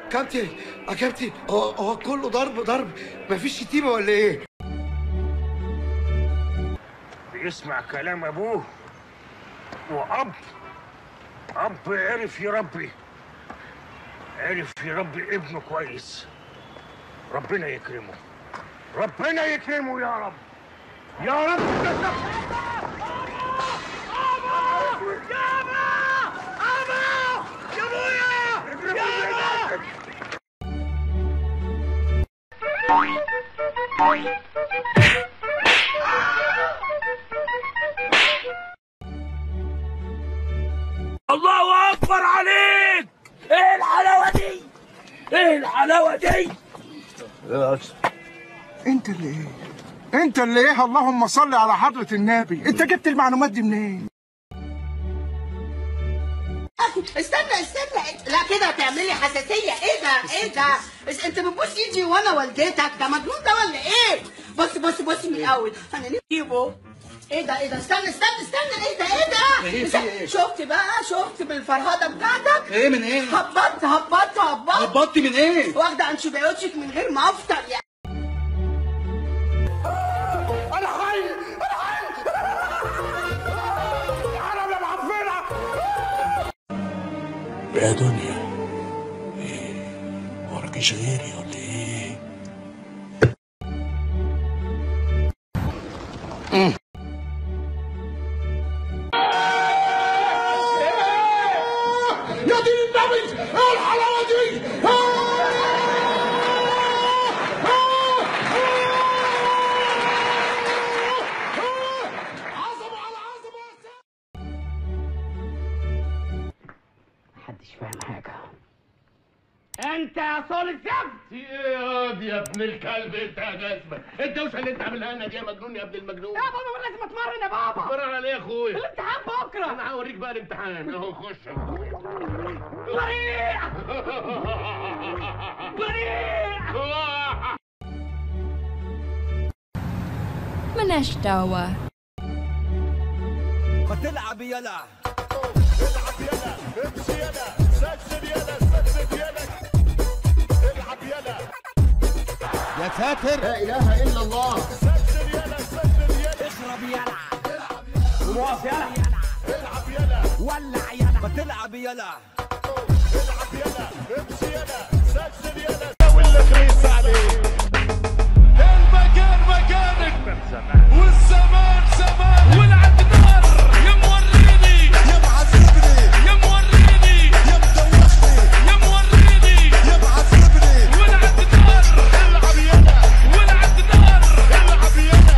كابتن يا كابتن هو هو كله ضرب ضرب مفيش شتيمه ولا ايه؟ بيسمع كلام ابوه واب اب عرف يربي عرف يربي ابنه كويس ربنا يكرمه ربنا يكرمه يا رب يا رب الله اكبر عليك ايه الحلاوه دي ايه الحلاوه دي انت اللي ايه انت اللي ايه اللهم صل على حضرة النبي انت جبت المعلومات دي منين استنى استنى لا كده هتعملي حساسيه ايه ده ايه ده بس انت بتبوس ايدي وانا والدتك ده مجنون ده ولا ايه بص بص بص من الاول انا نجيبه ايه ده ايه ده استنى استنى استنى ايه ده ايه ده ايه في ايه؟ شفت بقى شفت بالفرهده بتاعتك ايه من ايه؟ هبطت هبطت هبطت هبطت من ايه؟ واخده انشبيوتشك من غير ما افطر يعني انا حي انا حي انا يا معفنه يا دنيا ايه وراكيش غيري ولا ايه يا دين النبي ايه الحلاوه دي عظمه على عظمه محدش فاهم حاجه انت يا صول الزفت يا دي يا ابن الكلب انت يا جزمه الدوشه اللي انت عاملها لنا دي يا مجنون يا ابن المجنون يا بابا لازم اتمرن يا بابا اتمرن على ايه يا اخويا الامتحان بكره انا هوريك بقى الامتحان اهو خش يا بريء بريء ملناش دعوة ما تلعب يلا يا ساتر لا اله الا الله اخرب يلا وقف يلا ولع يلا ما تلعب يلا واللي خليص عليه